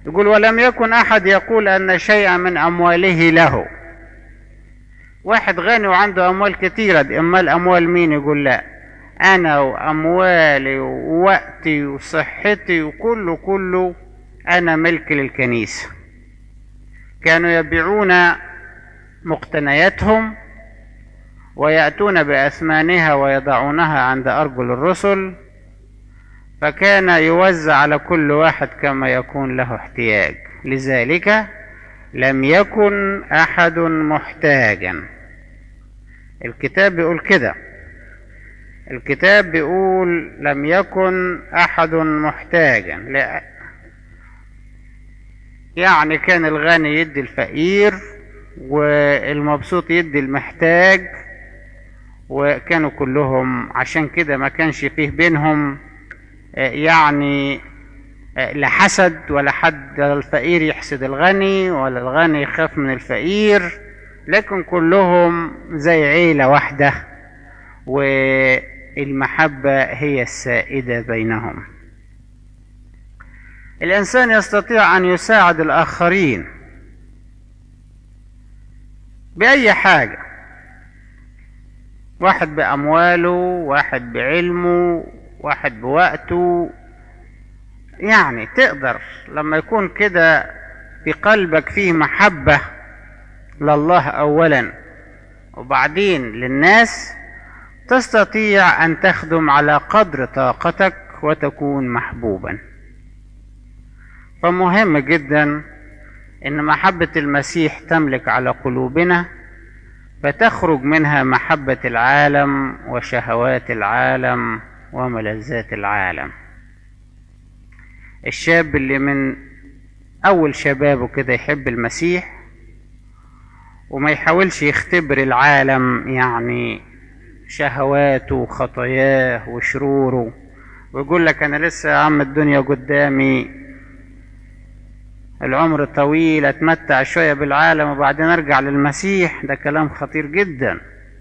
يقول ولم يكن أحد يقول أن شيئا من أمواله له واحد غني وعنده أموال كثيرة أما الأموال مين يقول لا أنا وأموالي ووقتي وصحتي وكله كله أنا ملك للكنيسة كانوا يبيعون مقتنياتهم ويأتون بأثمانها ويضعونها عند أرجل الرسل فكان يوزع على كل واحد كما يكون له احتياج لذلك لم يكن أحد محتاجا الكتاب بيقول كده الكتاب بيقول لم يكن أحد محتاجا لا يعني كان الغني يدي الفقير والمبسوط يدي المحتاج وكانوا كلهم عشان كده ما كانش فيه بينهم يعني لا حسد ولا حد الفقير يحسد الغني ولا الغني يخاف من الفقير لكن كلهم زي عيلة واحدة والمحبة هي السائدة بينهم الإنسان يستطيع أن يساعد الآخرين بأي حاجة واحد بأمواله واحد بعلمه واحد بوقته يعني تقدر لما يكون كده في قلبك فيه محبة لله أولا وبعدين للناس تستطيع أن تخدم على قدر طاقتك وتكون محبوبا فمهم جدا ان محبه المسيح تملك على قلوبنا فتخرج منها محبه العالم وشهوات العالم وملذات العالم الشاب اللي من اول شبابه كده يحب المسيح وما يحاولش يختبر العالم يعني شهواته وخطاياه وشروره ويقول لك انا لسه يا عم الدنيا قدامي العمر طويل اتمتع شوية بالعالم وبعدين ارجع للمسيح ده كلام خطير جدا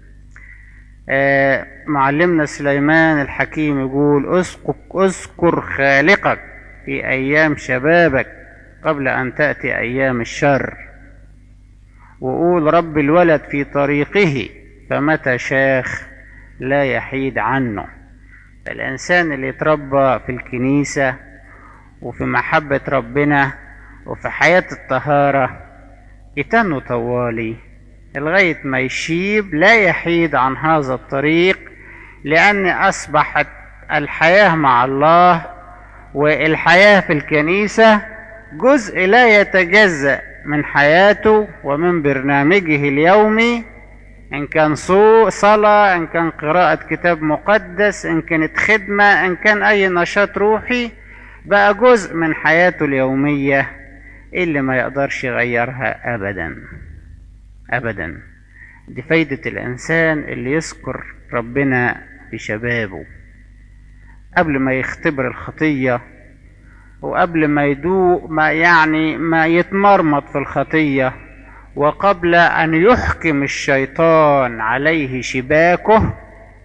آه معلمنا سليمان الحكيم يقول اذكر اذكر خالقك في ايام شبابك قبل ان تأتي ايام الشر وقول رب الولد في طريقه فمتى شاخ لا يحيد عنه الانسان اللي يتربى في الكنيسة وفي محبة ربنا وفي حياة الطهارة يتنوا طوالي لغاية ما يشيب لا يحيد عن هذا الطريق لأن أصبحت الحياة مع الله والحياة في الكنيسة جزء لا يتجزأ من حياته ومن برنامجه اليومي إن كان صلاة إن كان قراءة كتاب مقدس إن كانت خدمة إن كان أي نشاط روحي بقى جزء من حياته اليومية اللي ما يقدرش يغيرها ابدا ابدا دي فايدة الانسان اللي يذكر ربنا في شبابه قبل ما يختبر الخطية وقبل ما يدوق ما يعني ما يتمرمط في الخطية وقبل أن يحكم الشيطان عليه شباكه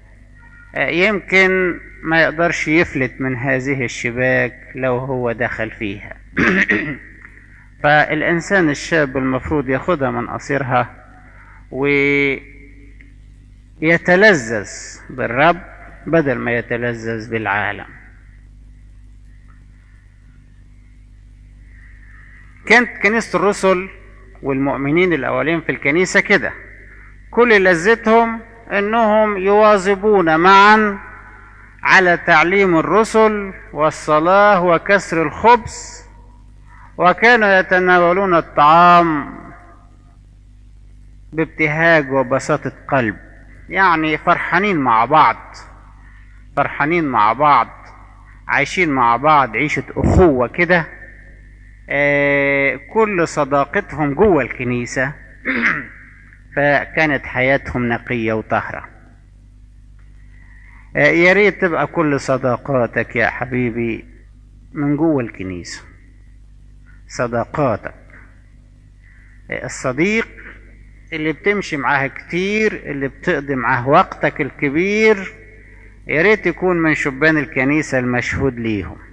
يمكن ما يقدرش يفلت من هذه الشباك لو هو دخل فيها فالإنسان الشاب المفروض ياخدها من قصيرها ويتلذذ بالرب بدل ما يتلذذ بالعالم كانت كنيسة الرسل والمؤمنين الأولين في الكنيسة كده كل لذتهم انهم يواظبون معا على تعليم الرسل والصلاة وكسر الخبز وكانوا يتناولون الطعام بابتهاج وبساطة قلب يعني فرحانين مع بعض فرحانين مع بعض عايشين مع بعض عيشة أخوة كده آه كل صداقتهم جوه الكنيسة فكانت حياتهم نقية وطهرة آه يا ريت تبقى كل صداقاتك يا حبيبي من جوه الكنيسة صداقاتك الصديق اللي بتمشي معاه كتير اللي بتقضي معاه وقتك الكبير يا ريت يكون من شبان الكنيسة المشهود ليهم